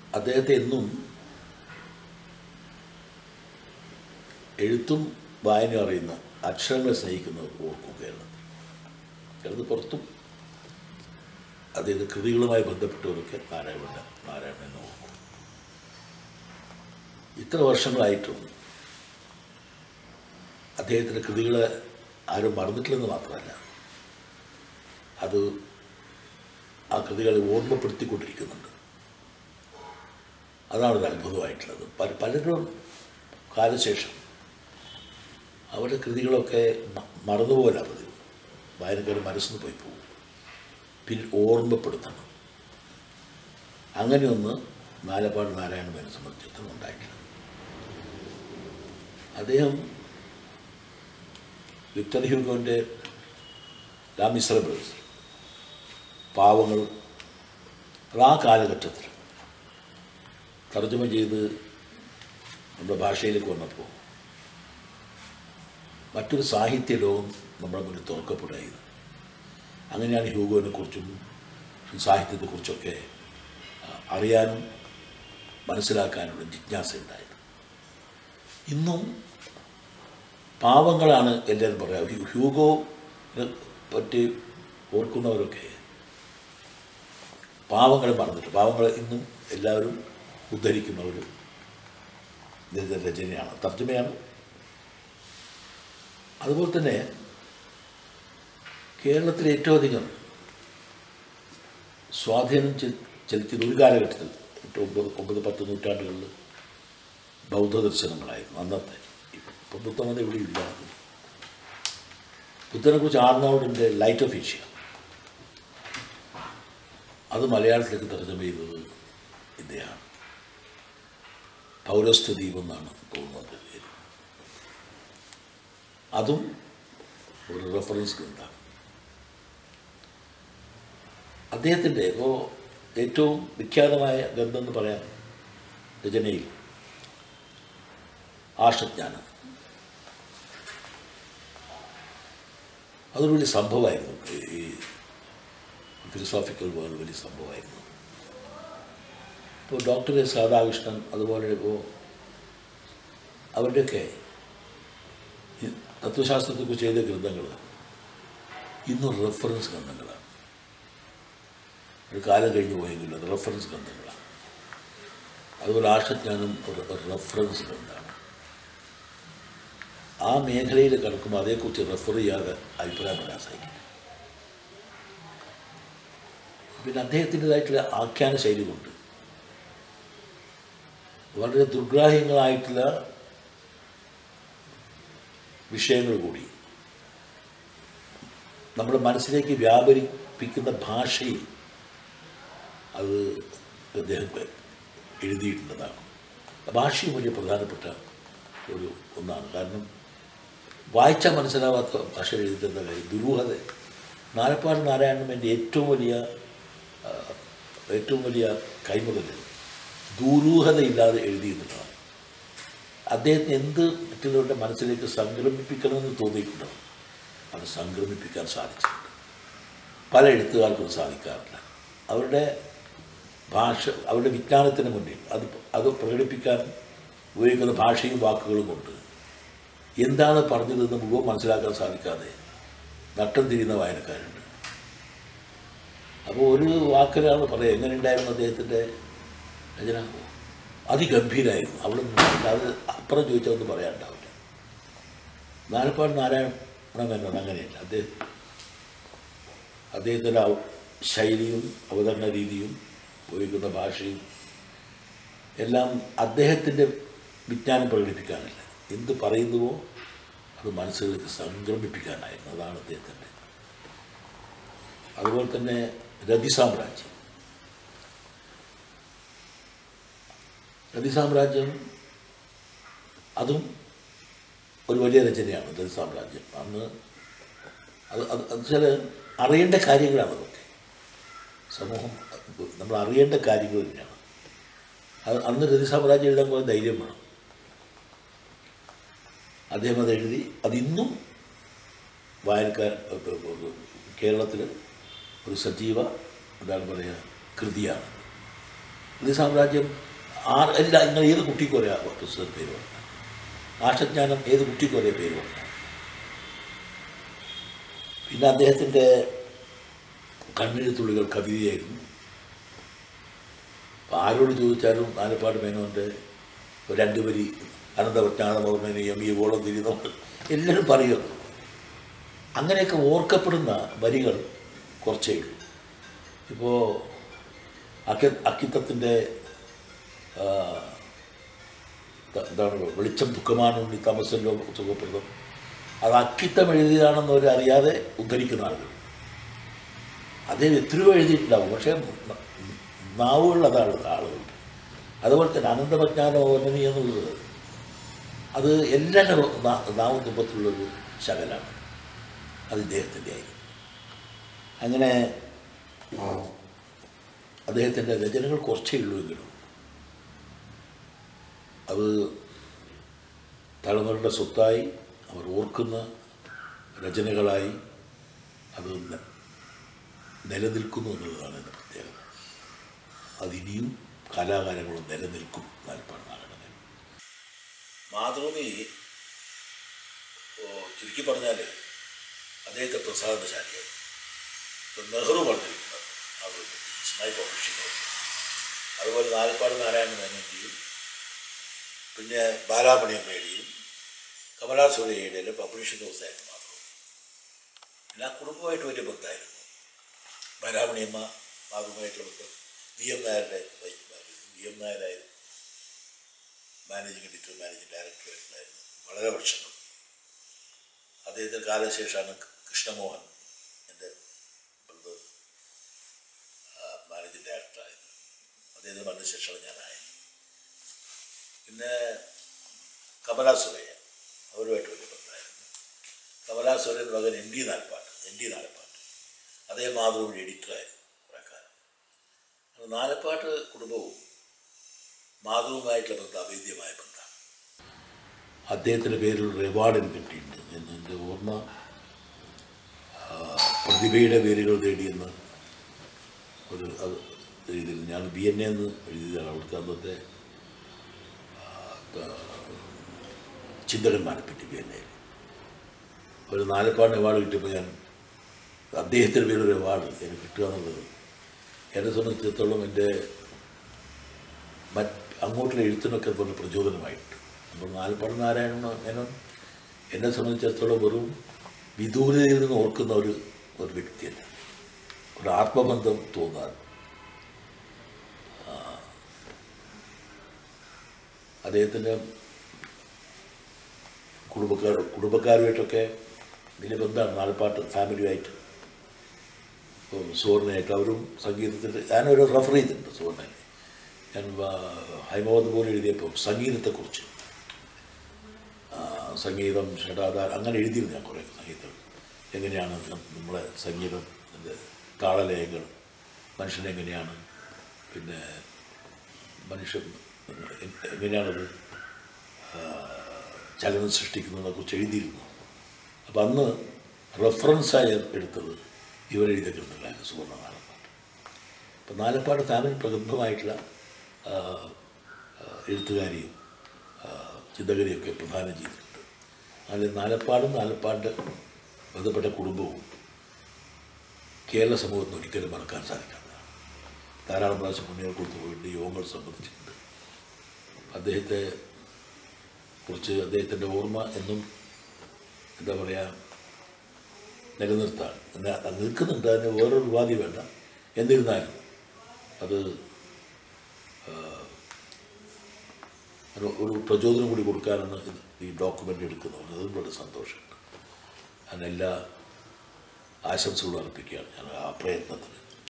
അദ്ദേഹത്തെ എന്നും എഴുത്തും വായനയും അറിയുന്ന അക്ഷരങ്ങളെ സ്നേഹിക്കുന്നവർ ഓർക്കും കേരളത്തിൽ കേരളത്തിൽ പുറത്തും അദ്ദേഹത്തെ കൃതികളുമായി ബന്ധപ്പെട്ടവരൊക്കെ നാരായണ നാരായണൻ എന്ന് ഓർക്കും ഇത്ര വർഷങ്ങളായിട്ടും അദ്ദേഹത്തിൻ്റെ കൃതികളെ ആരും മറന്നിട്ടില്ലെന്ന് മാത്രമല്ല അത് ആ കൃതികളെ ഓർമ്മപ്പെടുത്തിക്കൊണ്ടിരിക്കുന്നുണ്ട് അതാണ് ഒരു അത്ഭുതമായിട്ടുള്ളത് പല പലരും കാലശേഷം അവരുടെ കൃതികളൊക്കെ മ- മറന്നുപോലെ പതിവ് വായനക്കാർ മനസ്സിന് പോയി പോകും പിന്നെ ഓർമ്മപ്പെടുത്തണം അങ്ങനെയൊന്ന് നാലപ്പാട് നാരായണമേനെ സംബന്ധിച്ചിടത്തോളം ഉണ്ടായിട്ടില്ല അദ്ദേഹം വിക്ടർ ഹ്യൂഗോൻ്റെ ലാമിസറബിൾസ് പാവങ്ങൾ അത് ആ കാലഘട്ടത്തിൽ തർജ്ജമ ചെയ്ത് നമ്മുടെ ഭാഷയിലേക്ക് വന്നപ്പോൾ മറ്റൊരു സാഹിത്യ ലോകം നമ്മുടെ മുന്നിൽ തുറക്കപ്പെടുകയായിരുന്നു അങ്ങനെയാണ് ഹ്യൂഗോനെ കുറിച്ചും സാഹിത്യത്തെക്കുറിച്ചൊക്കെ ആ, അറിയാനും മനസ്സിലാക്കാനുള്ള ജിജ്ഞാസ ഉണ്ടായത് ഇന്നും പാവങ്ങളാണ് എല്ലാവരും പറയുക ഹ്യൂ- ഹ്യൂഗോനെ പറ്റി ഓർക്കുന്നവരൊക്കെ പാവങ്ങളെ മറന്നിട്ട് പാവങ്ങളെ ഇന്നും എല്ലാവരും ഉദ്ധരിക്കുന്ന ഒരു ദളിത രചനയാണ് തർജ്ജമയാണ് അതുപോലെ തന്നെ കേരളത്തിൽ ഏറ്റവും അധികം സ്വാധീനം ചെ- ചെലുത്തിയത് ഒരു കാലഘട്ടത്തിൽ എട്ട് ഒമ്പത് ഒമ്പത് പത്ത് നൂറ്റാണ്ടുകളിൽ ബൗദ്ധ ദർശനങ്ങളായിരുന്നു അന്നത്തെ ഇപ്പം ബുദ്ധമത ഇവിടെ ഇല്ല ബുദ്ധനെക്കുറിച്ച് ആർണോൾഡിൻ്റെ ലൈറ്റ് ഓഫ് ഏഷ്യ അത് മലയാളത്തിലേക്ക് തർജ്ജമ ചെയ്തത് ഇദ്ദേഹമാണ് പൗരസ്ത്യ ദ്വീപ് എന്നാണ് തോന്നുന്നത് പേര് അതും ഒരു റെഫറൻസ് ഗ്രന്ഥമാണ് അദ്ദേഹത്തിൻ്റെ ഇപ്പോൾ ഏറ്റവും വിഖ്യാതമായ ഗ്രന്ഥം എന്ന് പറയാം രചനയിൽ ആഷജ്ഞാനം അതൊരു വലിയ സംഭവമായിരുന്നു ഈ ഫിലോസോഫിക്കൽ വേൾഡ് വലിയ സംഭവമായിരുന്നു ഇപ്പോൾ ഡോക്ടർ എസ് രാധാകൃഷ്ണൻ അതുപോലെ ഇപ്പോൾ അവരുടെയൊക്കെ ഈ തത്വശാസ്ത്രത്തെക്കുറിച്ച് ചെയ്ത ഗ്രന്ഥങ്ങൾ ഇന്നും റെഫറൻസ് ഗ്രന്ഥങ്ങളാണ് ഒരു കാലം കഴിഞ്ഞ് പോയെങ്കിലും അത് റെഫറൻസ് ഗ്രന്ഥങ്ങളാണ് അതുപോലെ ആഷജ്ഞാനം ഒരു ഒരു റെഫറൻസ് ഗ്രന്ഥമാണ് ആ മേഖലയിൽ കിടക്കുമ്പോൾ അതേക്കുറിച്ച് റെഫർ ചെയ്യാതെ അഭിപ്രായം പറയാൻ സാധിക്കില്ല പിന്നെ അദ്ദേഹത്തിൻ്റെതായിട്ടുള്ള ആഖ്യാന ശൈലി കൊണ്ട് വളരെ ദുർഗ്രാഹ്യങ്ങളായിട്ടുള്ള വിഷയങ്ങൾ കൂടി നമ്മുടെ മനസ്സിലേക്ക് വ്യാപരിപ്പിക്കുന്ന ഭാഷയിൽ അത് അദ്ദേഹം എഴുതിയിട്ടുള്ളതാണ് ഭാഷയും വലിയ പ്രധാനപ്പെട്ട ഒരു ഒന്നാണ് കാരണം വായിച്ചാൽ മനസ്സിലാവാത്ത ഭാഷ എഴുതിയിട്ടുള്ള കാര്യം ദുരൂഹത നാലപ്പാട് നാരായണൻ എൻ്റെ ഏറ്റവും വലിയ ആ, ഏറ്റവും വലിയ കൈമുതൽ ദുരൂഹതയില്ലാതെ എഴുതിയെന്നുള്ളതാണ് അദ്ദേഹത്തിന് എന്ത് മറ്റുള്ളവരുടെ മനസ്സിലേക്ക് സംക്രമിപ്പിക്കണമെന്ന് തോന്നിയിട്ടുണ്ടോ അത് സംക്രമിപ്പിക്കാൻ സാധിച്ചിട്ടുണ്ട് പല എഴുത്തുകാർക്കും അത് സാധിക്കാറില്ല അവരുടെ ഭാഷ അവരുടെ വിജ്ഞാനത്തിന് മുന്നിൽ അത് അത് പ്രകടിപ്പിക്കാൻ ഉപയോഗിക്കുന്ന ഭാഷയും വാക്കുകളും കൊണ്ട് എന്താണ് പറഞ്ഞതെന്ന് മുഴുവൻ മനസ്സിലാക്കാൻ സാധിക്കാതെ നട്ടം തിരിയുന്ന വായനക്കാരുണ്ട് അപ്പോൾ ഒരു വാക്കിലാണ് പറയുക എങ്ങനെ ഉണ്ടായിരുന്നു അദ്ദേഹത്തിൻ്റെ രചന അതിഗംഭീരമായിരുന്നു അവിടെ നിന്ന് അത് അപ്പുറം ചോദിച്ചാൽ ഒന്നും പറയാനുണ്ടാവില്ല നാലപ്പാട് നാരായണ മേനോൻ അങ്ങനെയല്ല അദ്ദേഹം അദ്ദേഹത്തിൻ്റെ അവ- ശൈലിയും അവതരണ രീതിയും ഉപയോഗിക്കുന്ന ഭാഷയും എല്ലാം അദ്ദേഹത്തിൻ്റെ വിജ്ഞാനം പ്രകടിപ്പിക്കാനല്ല എന്ത് പറയുന്നുവോ അത് മനസ്സുകളിലേക്ക് സംക്രമിപ്പിക്കാനായിരുന്നു അതാണ് അദ്ദേഹത്തിൻ്റെ അതുപോലെ തന്നെ രതി സാമ്രാജ്യം രതി സാമ്രാജ്യം അതും ഒരു വലിയ രചനയാണ് രതി സാമ്രാജ്യം അന്ന് അത് അത് അത് ചില അറിയേണ്ട കാര്യങ്ങളാണ് അതൊക്കെ സമൂഹം നമ്മൾ അറിയേണ്ട കാര്യങ്ങൾ തന്നെയാണ് അത് അന്ന് രതി സാമ്രാജ്യം എഴുതാൻ പോയ ധൈര്യം വേണം അദ്ദേഹം അത് എഴുതി അതിന്നും വായനക്കാർ കേരളത്തിൽ ഒരു സജീവ എന്താണ് പറയുക കൃതിയാണ് ഇത് സാമ്രാജ്യം ആ എല്ലാ ഇങ്ങനെ ഏത് കുട്ടിക്കും ഒരേ പുസ്തകത്തിന് പേര് പറഞ്ഞാൽ ആഷ്ടജ്ഞാനം ഏത് കുട്ടിക്കും ഒരേ പേര് പറഞ്ഞാൽ പിന്നെ അദ്ദേഹത്തിൻ്റെ കണ്ണെഴുത്തുള്ളികൾ കവിതയായിരുന്നു അപ്പോൾ ആരോട് ചോദിച്ചാലും നാലപ്പാട് മേനോൻ്റെ ഒരു രണ്ട് വരി അനന്തപജ്ഞാനമോർമ്മനെയും ഈ ഓളം തിരിയുന്നു എല്ലാവരും പറയുന്നു അങ്ങനെയൊക്കെ ഓർക്കപ്പെടുന്ന വരികൾ കുറച്ചേ ഉള്ളൂ ഇപ്പോൾ അക്കി അക്കിത്തത്തിൻ്റെ എന്താണ് വെളിച്ചം ദുഃഖമാണ് ഉണ്ണി തമസല്ലോ സുഖപ്രദം അത് അക്കിത്തം എഴുതിയതാണെന്ന് അവർ അറിയാതെ ഉദ്ധരിക്കുന്ന ആളുകൾ അദ്ദേഹം എത്രയോ എഴുതിയിട്ടുണ്ടാവും പക്ഷേ ന- നാവുകളിൽ അതാണ് ആളുകളുണ്ട് അതുപോലെ തന്നെ അനന്തപജ്ഞാന ഓർമ്മനി എന്നുള്ളത് അത് എല്ലാവരുടെ നാ- നാവും തുമ്പത്തിലുള്ളൊരു ശകലാണ് അത് ഇദ്ദേഹത്തിൻ്റെ ആയിരുന്നു അങ്ങനെ അദ്ദേഹത്തിൻ്റെ രചനകൾ കുറച്ചേ ഉള്ളൂ എങ്കിലും അത് തലമുറയുടെ സ്വത്തായി അവർ ഓർക്കുന്ന രചനകളായി അത് ന- നിലനിൽക്കുന്നു എന്നുള്ളതാണ് എൻ്റെ പ്രത്യേകത അതിനിയും കാലാകാലങ്ങളും നിലനിൽക്കും നാൽപ്പാട് നാടകങ്ങൾ മാതൃഭൂമി ഓ, ചുരുക്കി പറഞ്ഞാൽ അദ്ദേഹത്തെ പ്രസാദശാലിയായി ഇപ്പം നെഹ്റു പറഞ്ഞിരിക്കുന്നത് അവർ സ്മൈ പബ്ലിഷിംഗ് ഹൗസ് അതുപോലെ നാൽപ്പാട് നാരായണ മേനോൻ്റെയും പിന്നെ ബാലാമണിയമ്മയുടെയും കമലാ സുരയ്യയുടെയും പബ്ലിഷിംഗ് ഹൗസായിരുന്നു മാതൃഭൂമി പിന്നെ ആ കുടുംബമായിട്ട് വലിയ ബന്ധമായിരുന്നു ബാലാമണിയമ്മ മാതൃഭൂമിയായിട്ടുള്ള ബന്ധം വി എം നായരുടെ വൈഫായിരുന്നു വി എം നായരായിരുന്നു മാനേജിംഗ് എഡിറ്റർ മാനേജിംഗ് ഡയറക്ടറായിട്ടുണ്ടായിരുന്നു വളരെ വർഷങ്ങൾ അദ്ദേഹത്തിൻ്റെ കാലശേഷമാണ് കൃഷ്ണമോഹൻ എൻ്റെ ബ്രദർ മാനേജിംഗ് ഡയറക്ടറായത് അദ്ദേഹത്തിന് മരണശേഷമാണ് ഞാനായത് പിന്നെ കമലാ സുരയ്യ അവരുമായിട്ട് വലിയ ബന്ധമായിരുന്നു കമലാ സുരയ്യൻ്റെ മകൻ N D Nalappat N D Nalappat അദ്ദേഹം മാതൃഭൂമി എഡിറ്ററായിരുന്നു കുറേ കാലം അപ്പോൾ നാലപ്പാട്ട് കുടുംബവും മാധവുമായിട്ടുള്ള ബന്ധം അഭേദ്യമായ ബന്ധമാണ് അദ്ദേഹത്തിൻ്റെ പേരിൽ ഒരു അവാർഡ് എനിക്ക് കിട്ടിയിട്ടുണ്ട് എന്ന് എൻ്റെ ഓർമ്മ ആ, പ്രതിഭയുടെ പേരുകൾ തേടിയെന്ന് ഒരു അത് എഴുതിയിരുന്നു ഞാൻ ബി എൻ എന്ന് എഴുതിയതാണ് അവിടുത്തെ അന്നത്തെ ആ, ത- ചിന്തകന്മാരെ പറ്റി ബി എൻ എയിൽ ഒരു നാലപ്പാടിന് അവാർഡ് കിട്ടിയപ്പോൾ ഞാൻ അദ്ദേഹത്തിൻ്റെ പേരൊരു അവാർഡ് എനിക്ക് കിട്ടുക എന്നുള്ളത് എന്നെ സംബന്ധിച്ചിടത്തോളം എൻ്റെ മറ്റ് അങ്ങോട്ടുള്ള എഴുത്തിനൊക്കെ പോലെ പ്രചോദനമായിട്ട് അപ്പോൾ നാൽപ്പാട് നാരായണ മേനോൻ എന്നെ സംബന്ധിച്ചിടത്തോളം വെറും വിദൂരതയിൽ നിന്ന് ഓർക്കുന്ന ഒരു ഒരു വ്യക്തിയല്ല ഒരു ആത്മബന്ധം തോന്നാൻ ആ, അദ്ദേഹത്തിൻ്റെ കുടുംബക്കാർ കുടുംബക്കാരുമായിട്ടൊക്കെ വലിയ ബന്ധമാണ് നാൽപ്പാട്ട് ഫാമിലിയുമായിട്ട് ഇപ്പം സുവർണയായിട്ട് അവരും സംഗീതത്തിൻ്റെ ഞാനൊരു റെഫർ ചെയ്തിട്ടുണ്ട് സുവർണനെ ഞാൻ ആ, ഹൈമാവത് പോലെ എഴുതിയപ്പോൾ സംഗീതത്തെക്കുറിച്ച് ആ, സംഗീതം ഷഡാധാർ അങ്ങനെ എഴുതിയിരുന്നു ഞാൻ കുറേ സംഗീതം എങ്ങനെയാണ് നമ്മളെ സംഗീതം എൻ്റെ താളലയങ്ങൾ മനുഷ്യനെങ്ങനെയാണ് പിന്നെ മനുഷ്യൻ എങ്ങനെയാണത് ആ, ചലനം സൃഷ്ടിക്കുന്നതിനെ കുറിച്ച് എഴുതിയിരുന്നു അപ്പം അന്ന് റെഫറൻസായി എടുത്തത് ഇവരെഴുതിയ ഗ്രന്ഥങ്ങളായിരുന്നു സുവർണ്ണ നാലപ്പാട്ട് അപ്പം നാലപ്പാട് ഫാമിലി പ്രഗത്ഭമായിട്ടുള്ള ആ, ആ, എഴുത്തുകാരിയും ആ, ചിന്തകരിയൊക്കെ പ്രധാനം ചെയ്തിട്ടുണ്ട് അതിൽ നാലപ്പാടും നാലപ്പാട് ബന്ധപ്പെട്ട കുടുംബവും കേരള സമൂഹത്തിന് ഒരിക്കലും മറക്കാൻ സാധിക്കാത്തതാണ് ധാരാളം പ്രാവശ്യം പുണ്യങ്ങൾ കൊടുത്തു പോയിട്ട് യോഗങ്ങൾ സംബന്ധിച്ചിട്ടുണ്ട് അദ്ദേഹത്തെ കുറിച്ച് അദ്ദേഹത്തിൻ്റെ ഓർമ്മ എന്നും എന്താ പറയുക നിലനിർത്താൻ എന്നാ അത് നിൽക്കുന്നുണ്ട് അതിന് വേറൊരു ഉപാധി വേണ്ട എന്നിരുന്നാലും അത് ആ, ഒരു ഒരു പ്രചോദനം കൂടി കൊടുക്കാനാണ് ഇത് ഈ ഡോക്യുമെൻ്റ് എടുക്കുന്നത് അതും വളരെ സന്തോഷമുണ്ട് അതിനെല്ലാ ആശംസകളും അർപ്പിക്കുകയാണ് ഞാൻ ആ പ്രയത്നത്തിന്